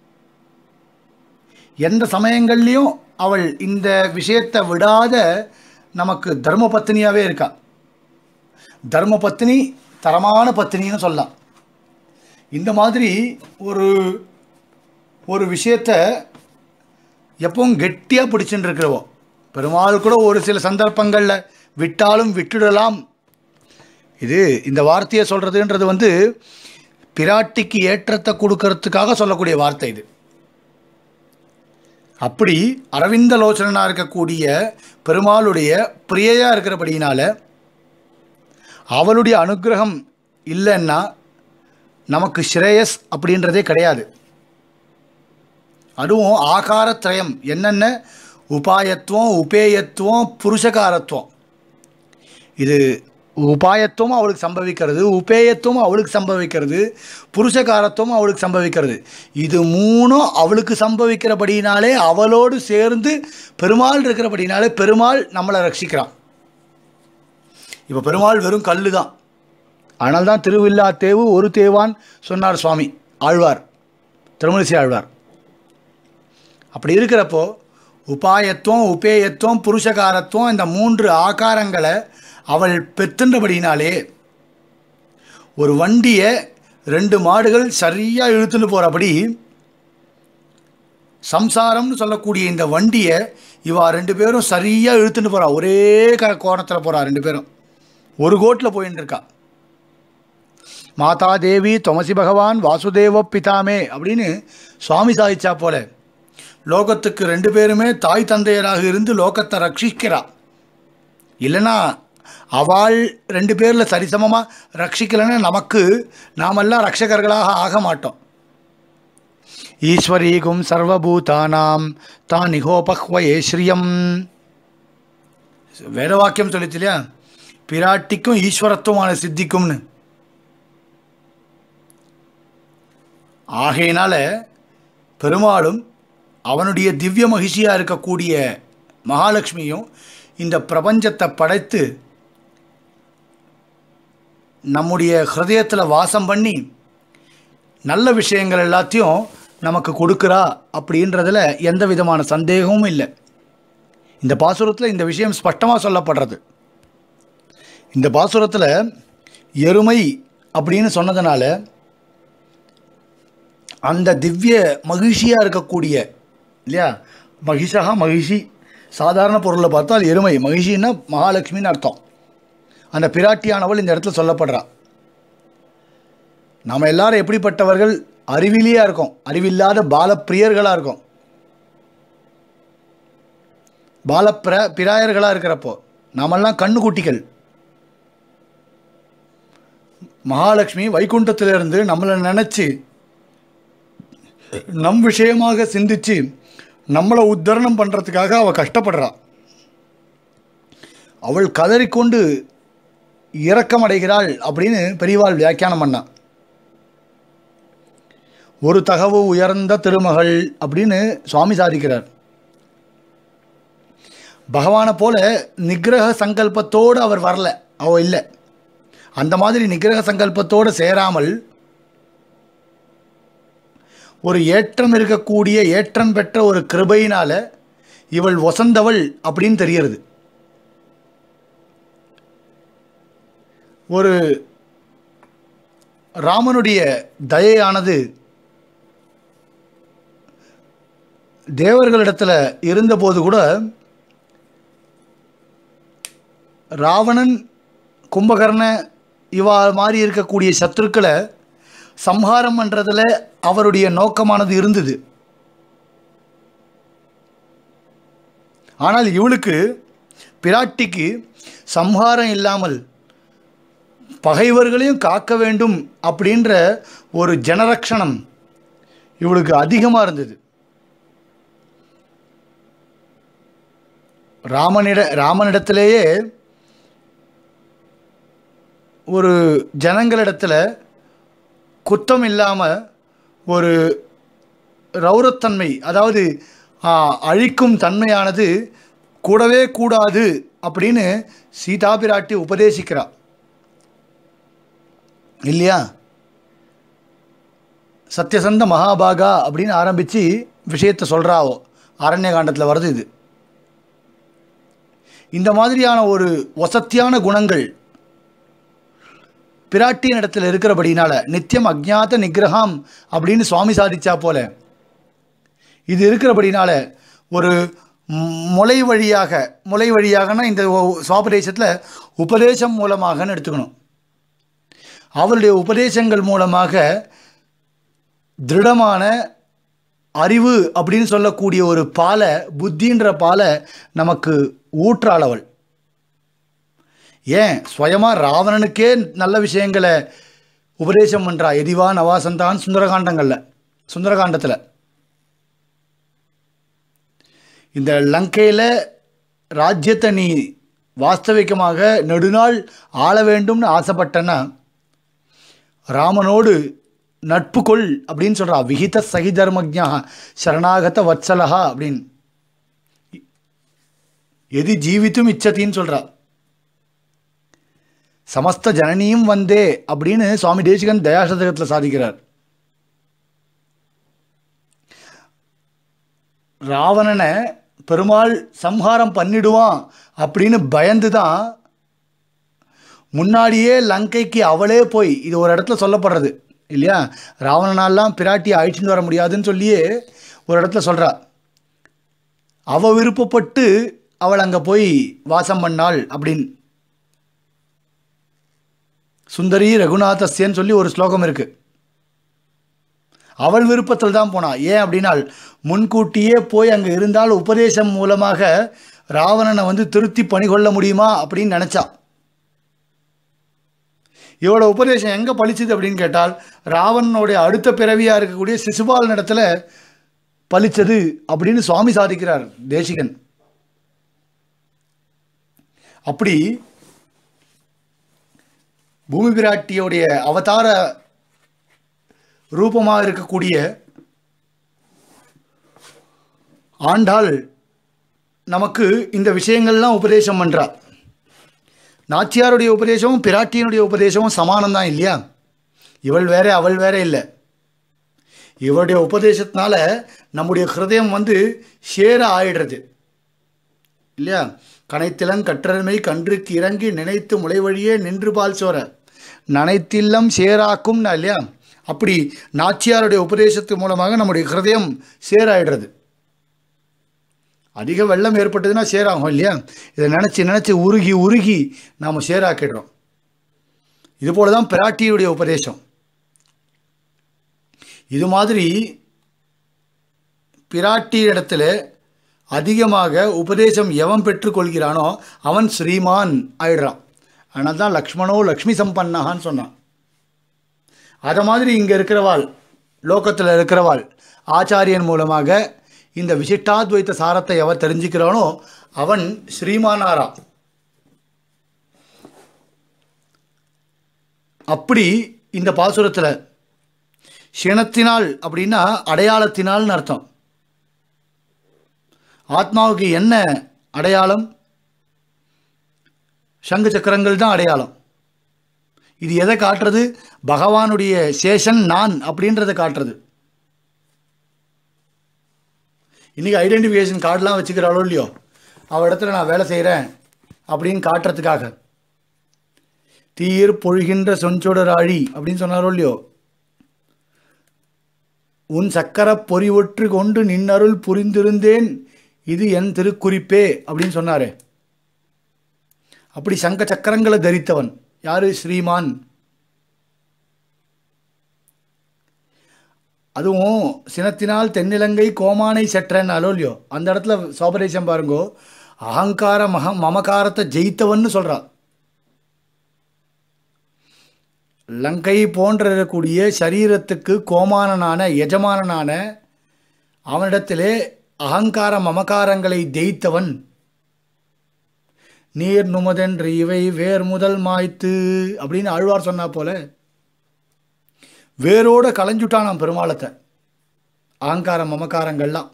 Speaker 1: எந்த சமயங்கள்லையும் அவள் இந்த விஷயத்தை விடாத நமக்கு தர்ம பத்தினியாகவே இருக்கா தர்ம பத்தினி தரமான பத்தினின்னு சொல்லலாம் இந்த மாதிரி ஒரு ஒரு விஷயத்தை எப்பவும் கெட்டியாக பிடிச்சுட்டு இருக்கிறவோ பெருமாள் கூட ஒரு சில சந்தர்ப்பங்களில் விட்டாலும் விட்டுடலாம் இது இந்த வார்த்தையை சொல்கிறதுன்றது வந்து பிராட்டிக்கு ஏற்றத்தை கொடுக்கறதுக்காக சொல்லக்கூடிய வார்த்தை இது அப்படி அரவிந்த லோச்சனாக இருக்கக்கூடிய பெருமாளுடைய பிரியையாக இருக்கிறபடியினால அவளுடைய அனுகிரகம் இல்லைன்னா நமக்கு ஸ்ரேயஸ் அப்படின்றதே கிடையாது அதுவும் ஆகாரத்ரயம் என்னென்ன உபாயத்துவம் உபேயத்துவம் புருஷகாரத்துவம் இது உபாயத்துவம் அவளுக்கு சம்பவிக்கிறது உபேயத்துவம் அவளுக்கு சம்பவிக்கிறது புருஷகாரத்துவம் அவளுக்கு சம்பவிக்கிறது இது மூணும் அவளுக்கு சம்பவிக்கிறபடினாலே அவளோடு சேர்ந்து பெருமாள் இருக்கிறபடினாலே பெருமாள் நம்மளை ரட்சிக்கிறான் இப்போ பெருமாள் வெறும் கல்லு தான் ஆனால் தான் திருவில்லா தேவு ஒரு தேவான் சொன்னார் சுவாமி ஆழ்வார் திருமலிசை ஆழ்வார் அப்படி இருக்கிறப்போ உபாயத்துவம் உபேயத்துவம் புருஷகாரத்துவம் இந்த மூன்று ஆகாரங்களை அவள் பெற்றுன்றபடினாலே ஒரு வண்டியை ரெண்டு மாடுகள் சரியாக இழுத்துன்னு போகிறபடி சம்சாரம்னு சொல்லக்கூடிய இந்த வண்டியை இவா ரெண்டு பேரும் சரியாக இழுத்துன்னு போகிறா ஒரே க கோணத்தில் போகிறா ரெண்டு பேரும் ஒரு கோட்டில் போயின்னு இருக்கா மாதா தேவி தொமசி பகவான் வாசுதேவ பிதாமே அப்படின்னு சுவாமி சாதிச்சா போல லோகத்துக்கு ரெண்டு பேருமே தாய் தந்தையராக இருந்து லோகத்தை ரட்சிக்கிறா இல்லைன்னா அவள் ரெண்டு பேரில் சரிசமமாக ரட்சிக்கலைன்னா நமக்கு நாமெல்லாம் ரட்சகர்களாக ஆக மாட்டோம் ஈஸ்வரீகும் சர்வபூதானாம் தான் நிகோபக்வயே ஸ்ரீயம் வேதவாக்கியம் சொல்லிச்சு இல்லையா பிராட்டிக்கும் ஈஸ்வரத்துவமான சித்திக்கும்னு ஆகையினால பெருமாளும் அவனுடைய திவ்ய மகிழ்ச்சியாக இருக்கக்கூடிய மகாலட்சுமியும் இந்த பிரபஞ்சத்தை படைத்து நம்முடைய ஹிருதயத்தில் வாசம் பண்ணி நல்ல விஷயங்கள் எல்லாத்தையும் நமக்கு கொடுக்குறா அப்படின்றதுல எந்த விதமான சந்தேகமும் இல்லை இந்த பாசுரத்தில் இந்த விஷயம் ஸ்பஷ்டமாக சொல்லப்படுறது இந்த பாசுரத்தில் எருமை அப்படின்னு சொன்னதுனால அந்த திவ்ய மகிழ்ச்சியாக இருக்கக்கூடிய இல்லையா மகிஷா மகிழ்ச்சி சாதாரண பொருளை பார்த்தால் எருமை மகிழ்ச்சின்னா மகாலட்சுமின்னு அர்த்தம் அந்த பிராட்டியானவள் இந்த இடத்துல சொல்லப்படுறா நாம் எல்லாரும் எப்படிப்பட்டவர்கள் அறிவிலியாக இருக்கோம் அறிவில்லாத பாலப்பிரியர்களாக இருக்கோம் பாலப்பிர பிராயர்களாக இருக்கிறப்போ நாமெல்லாம் கண்ணுக்குட்டிகள் மகாலட்சுமி வைகுண்டத்திலிருந்து நம்மளை நினச்சி நம் விஷயமாக சிந்திச்சு நம்மளை உத்தரணம் பண்ணுறதுக்காக அவள் கஷ்டப்படுறா அவள் கதறிக்கொண்டு இரக்கமடைகிறாள் அப்படின்னு பெரியவாள் வியாக்கியானம் பண்ணா ஒரு தகவு உயர்ந்த திருமகள் அப்படின்னு சுவாமி சாதிக்கிறார் பகவானை போல நிகிரக சங்கல்பத்தோடு அவர் வரல அவ இல்லை அந்த மாதிரி நிகிரக சங்கல்பத்தோடு சேராமல் ஒரு ஏற்றம் இருக்கக்கூடிய ஏற்றம் பெற்ற ஒரு கிருபையினால இவள் வசந்தவள் அப்படின்னு தெரியறது ஒரு ராமனுடைய தயையானது தேவர்களிடத்தில் இருந்தபோது கூட ராவணன் கும்பகர்ண இவா மாதிரி இருக்கக்கூடிய சத்துருக்களை சம்ஹாரம் பண்ணுறதுல அவருடைய நோக்கமானது இருந்தது ஆனால் இவளுக்கு பிராட்டிக்கு சம்ஹாரம் இல்லாமல் பகைவர்களையும் காக்க வேண்டும் அப்படின்ற ஒரு ஜனரக்ஷணம் இவளுக்கு அதிகமாக இருந்தது ராமனிட ராமனிடத்திலேயே ஒரு ஜனங்களிடத்தில் குத்தம் இல்லாமல் ஒரு ரௌரத்தன்மை அதாவது ஆ, அழிக்கும் தன்மையானது கூடவே கூடாது அப்படின்னு சீதா பிராட்டி உபதேசிக்கிறாள் இல்லையா சத்யசந்த மகாபாகா அப்படின்னு ஆரம்பித்து விஷயத்தை சொல்கிறாவோ அரண்ய காண்டத்தில் வருது இது இந்த மாதிரியான ஒரு வசத்தியான குணங்கள் பிராட்டியின் இடத்துல இருக்கிறபடினால நித்தியம் அஜ்ஞாத நிகிரகம் அப்படின்னு சுவாமி சாதிச்சா போல இது இருக்கிறபடினால ஒரு ம், முலை வழியாக முலை வழியாகனா இந்த ஒ- சுவாபதேசத்தில் உபதேசம் மூலமாகன்னு எடுத்துக்கணும் அவருடைய உபதேசங்கள் மூலமாக திருடமான அறிவு அப்படின்னு சொல்லக்கூடிய ஒரு பாலை புத்தின்ற பாலை நமக்கு ஊற்றாள் அவள் ஏன் சுயமாக ராவணனுக்கே நல்ல விஷயங்களை உபதேசம் பண்ணுறா எதிவா நவாசந்தான் சுந்தரகாண்டங்களில் சுந்தரகாண்டத்தில் இந்த லங்கையில் ராஜ்யத்தை நீ வாஸ்தவிகமாக நெடுநாள் ஆள வேண்டும்னு ஆசைப்பட்டனா ராமனோடு நட்பு கொள் அப்படின்னு சொல்கிறா விஹித சகிதர்மஜா சரணாகத வத்சலஹா அப்படின்னு எது ஜீவித்தும் இச்சத்தின்னு சொல்கிறா சமஸ்த ஜனனியும் வந்தே அப்படின்னு சுவாமி தேசிகன் தயாசதகத்தில் சாதிக்கிறார் ராவணனை பெருமாள் சம்ஹாரம் பண்ணிடுவான் அப்படின்னு பயந்து தான் முன்னாடியே லங்கைக்கு அவளே போய் இது ஒரு இடத்துல சொல்லப்படுறது இல்லையா ராவணனாலாம் பிராட்டியை அழிச்சுட்டு வர முடியாதுன்னு சொல்லியே ஒரு இடத்துல சொல்கிறா அவ விருப்பப்பட்டு அவள் அங்கே போய் வாசம் பண்ணாள் அப்படின்னு சுந்தரி ரகுநாதஸ்யன்னு சொல்லி ஒரு ஸ்லோகம் இருக்கு அவள் விருப்பத்தில் தான் போனா ஏன் அப்படின்னால் முன்கூட்டியே போய் அங்கே இருந்தால் உபதேசம் மூலமாக ராவணனை வந்து திருத்தி பணிகொள்ள முடியுமா அப்படின்னு நினச்சா இவளோட உபதேசம் எங்கே பலிச்சுது அப்படின்னு கேட்டால் ராவணனுடைய அடுத்த பிறவியாக இருக்கக்கூடிய சிசுபால் இடத்துல பலிச்சது அப்படின்னு சுவாமி சாதிக்கிறார் தேசிகன் அப்படி பூமி பிராட்டியோடைய அவதார ரூபமாக இருக்கக்கூடிய ஆண்டாள் நமக்கு இந்த விஷயங்கள்லாம் உபதேசம் பண்ணுறா நாச்சியாருடைய உபதேசமும் பிராட்டியினுடைய உபதேசமும் சமானம்தான் இல்லையா இவள் வேற அவள் வேற இல்லை இவருடைய உபதேசத்தினால நம்முடைய ஹிருதயம் வந்து சேர ஆயிடுறது இல்லையா கனைத்திலங் கற்றமை கன்றுக்கு இறங்கி நினைத்து முளை வழியே நின்று பால் சோர நனைத்தில்லம் சேராக்கும்னா இல்லையா அப்படி நாச்சியாருடைய உபதேசத்து மூலமாக நம்முடைய ஹிருதயம் சேராயிடுறது அதிக வெள்ளம் ஏற்பட்டதுன்னா சேராகும் இல்லையா இதை நினச்சி நினச்சி உருகி உருகி நாம் சேராக்கிடுறோம் இது போல தான் பிராட்டியுடைய உபதேசம் இது மாதிரி பிராட்டி இடத்துல அதிகமாக உபதேசம் எவன் பெற்றுக்கொள்கிறானோ அவன் ஸ்ரீமான் ஆயிடுறான் அதனால தான் லக்ஷ்மணோ லக்ஷ்மி சம்பன்னகான்னு சொன்னான் அதை மாதிரி இங்கே இருக்கிறவாள் லோகத்தில் இருக்கிறவாள் ஆச்சாரியன் மூலமாக இந்த விசிஷ்டாத்வைத்த சாரத்தை எவன் தெரிஞ்சுக்கிறானோ அவன் ஸ்ரீமானாரா அப்படி இந்த பாசுரத்தில் சினத்தினால் அப்படின்னா அடையாளத்தினால்னு அர்த்தம் ஆத்மாவுக்கு என்ன அடையாளம் சங்கு சக்கரங்கள் தான் அடையாளம் இது எதை காட்டுறது பகவானுடைய சேஷன் நான் அப்படின்றத காட்டுறது இன்றைக்கி ஐடென்டிஃபிகேஷன் கார்டெலாம் வச்சுக்கிறாளோ இல்லையோ அவள் இடத்துல நான் வேலை செய்கிறேன் அப்படின்னு காட்டுறதுக்காக தீர் பொழிகின்ற சொஞ்சொடராழி அப்படின்னு சொன்னாரோ இல்லையோ உன் சக்கர பொறிவொற்று கொண்டு நின்னருள் புரிந்திருந்தேன் இது என் திருக்குறிப்பே அப்படின்னு சொன்னாரே அப்படி சங்க சக்கரங்களை தரித்தவன் யாரு ஸ்ரீமான் அதுவும் சினத்தினால் தென்னிலங்கை கோமானை செற்றன்னாலோ இல்லையோ அந்த இடத்துல சோபரேஷன் பாருங்கோ அகங்கார மக மமகாரத்தை ஜெயித்தவன்னு சொல்றா லங்கை போன்ற இருக்கக்கூடிய சரீரத்துக்கு கோமானனான எஜமானனான அவனிடத்திலே அகங்கார மமகாரங்களை ஜெயித்தவன் நீர் நுமதென்று இவை வேர் முதல் மாய்த்து அப்படின்னு ஆழ்வார் சொன்னா போல வேரோட களைஞ்சுட்டானாம் பெருமாளத்தை அகங்கார மமகாரங்கள்லாம்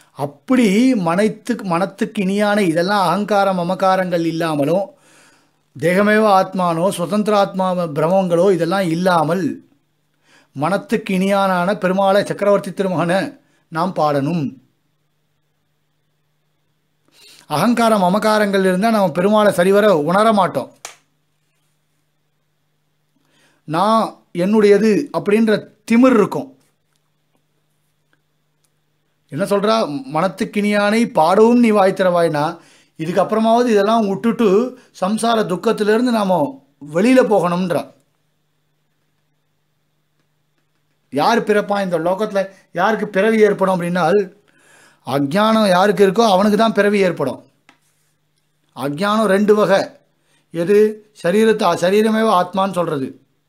Speaker 1: அப்படி மனத்துக்கு மனத்துக்கு இனியான இதெல்லாம் அகங்கார மமகாரங்கள் இல்லாமலும் தேகமேவ ஆத்மானோ சுதந்திர ஆத்மா பிரமங்களோ இதெல்லாம் இல்லாமல் மனத்துக்கு இனியானான பெருமாளை சக்கரவர்த்தி திருமகனை நாம் பாடணும் அகங்காரம் மமகாரங்கள் இருந்தால் நம்ம பெருமாளை சரிவர உணர மாட்டோம் நான் என்னுடையது அப்படின்ற திமிர் இருக்கும் என்ன சொல்கிறா மனத்துக்கினியானை பாடவும் நீ வாய் திறவாய்னா இதுக்கப்புறமாவது இதெல்லாம் விட்டுட்டு சம்சார துக்கத்திலிருந்து நாம் வெளியில் போகணுன்றா யார் பிறப்பான் இந்த லோகத்தில் யாருக்கு பிறவி ஏற்படும் அப்படின்னால் அஜ்ஞானம் யாருக்கு இருக்கோ அவனுக்கு தான் பிறவி ஏற்படும் அஜ்ஞானம் ரெண்டு வகை எது சரீரத்தை சரீரமே ஆத்மான்னு சொல்கிறது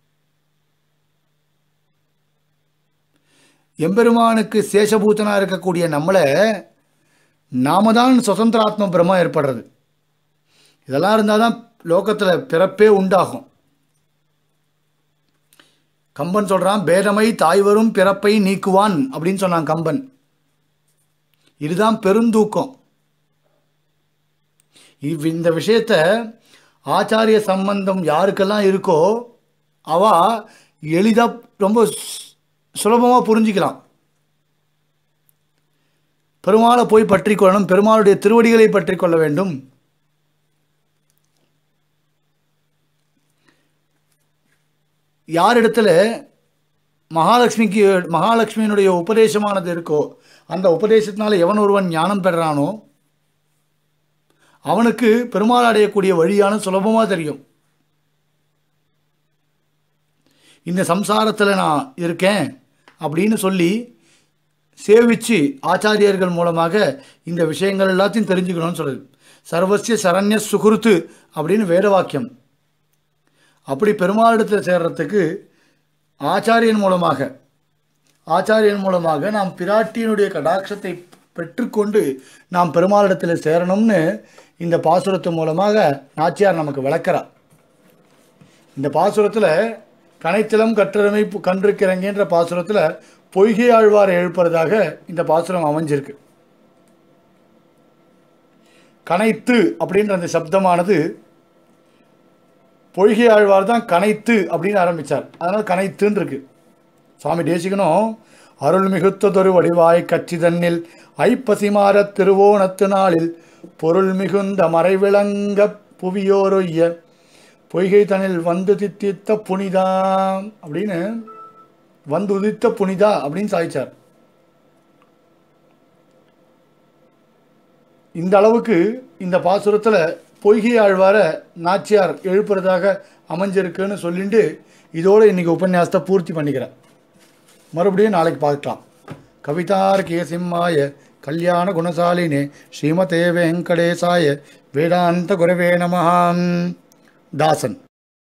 Speaker 1: எம்பெருமானுக்கு சேஷபூத்தனாக இருக்கக்கூடிய நம்மளை நாம தான் சுதந்திராத்ம பிரம்மா ஏற்படுறது இதெல்லாம் இருந்தால் தான் லோகத்தில் பிறப்பே உண்டாகும் கம்பன் சொல்கிறான் பேதமை தாய்வரும் பிறப்பை நீக்குவான் அப்படின்னு சொன்னான் கம்பன் இதுதான் பெருந்தூக்கம் இவ் இந்த விஷயத்த ஆச்சாரிய சம்பந்தம் யாருக்கெல்லாம் இருக்கோ அவ எளிதாக ரொம்ப சுலபமாக புரிஞ்சிக்கலாம் பெருமாளை போய் பற்றி கொள்ளணும் பெருமாளுடைய திருவடிகளை பற்றி கொள்ள வேண்டும் யாரிடத்துல மகாலட்சுமிக்கு மகாலட்சுமியினுடைய உபதேசமானது இருக்கோ அந்த உபதேசத்தினால எவன் ஒருவன் ஞானம் பெறானோ அவனுக்கு பெருமாள் அடையக்கூடிய வழியான சுலபமாக தெரியும் இந்த சம்சாரத்தில் நான் இருக்கேன் அப்படின்னு சொல்லி சேவிச்சு ஆச்சாரியர்கள் மூலமாக இந்த விஷயங்கள் எல்லாத்தையும் தெரிஞ்சுக்கணும்னு சொல்லுது சர்வசிய சரண்ய சுகுருத்து அப்படின்னு வேத வாக்கியம் அப்படி பெருமாளிடத்தில் சேர்றதுக்கு ஆச்சாரியன் மூலமாக ஆச்சாரியன் மூலமாக நாம் பிராட்டியினுடைய கடாட்சத்தை பெற்றுக்கொண்டு நாம் பெருமாளிடத்தில் சேரணும்னு இந்த பாசுரத்து மூலமாக நாச்சியார் நமக்கு விளக்கிறார் இந்த பாசுரத்தில் கனைத்திலம் கற்றமை கன்றுக்கிறங்கன்ற பாசுரத்தில் பொய்கை ஆழ்வார் எழுப்புறதாக இந்த பாசுரம் அமைஞ்சிருக்கு கனைத்து அப்படின்ற அந்த சப்தமானது பொய்கை ஆழ்வார் தான் கனைத்து அப்படின்னு ஆரம்பித்தார் அதனால் கனைத்துன்னு இருக்கு சுவாமி தேசிகனும் அருள் மிகுத்ததொரு வடிவாய் கச்சிதன்னில் ஐப்பசிமார திருவோணத்து நாளில் பொருள் மிகுந்த மறைவிளங்க புவியோரொய்ய பொய்கை தனில் வந்து தித்தித்த புனிதாம் அப்படின்னு வந்து உதித்த புனிதா அப்படின்னு சாதிச்சார் இந்த அளவுக்கு இந்த பாசுரத்தில் பொய்கை ஆழ்வார நாச்சியார் எழுப்புறதாக அமைஞ்சிருக்குன்னு சொல்லிட்டு இதோடு இன்றைக்கி உபன்யாசத்தை பூர்த்தி பண்ணிக்கிறேன் மறுபடியும் நாளைக்கு பார்க்கலாம் கவிதார்க்கிய சிம்மாய கல்யாண குணசாலினே ஸ்ரீமதே வெங்கடேசாய வேதாந்த குரவே நமஹாம் தாசன்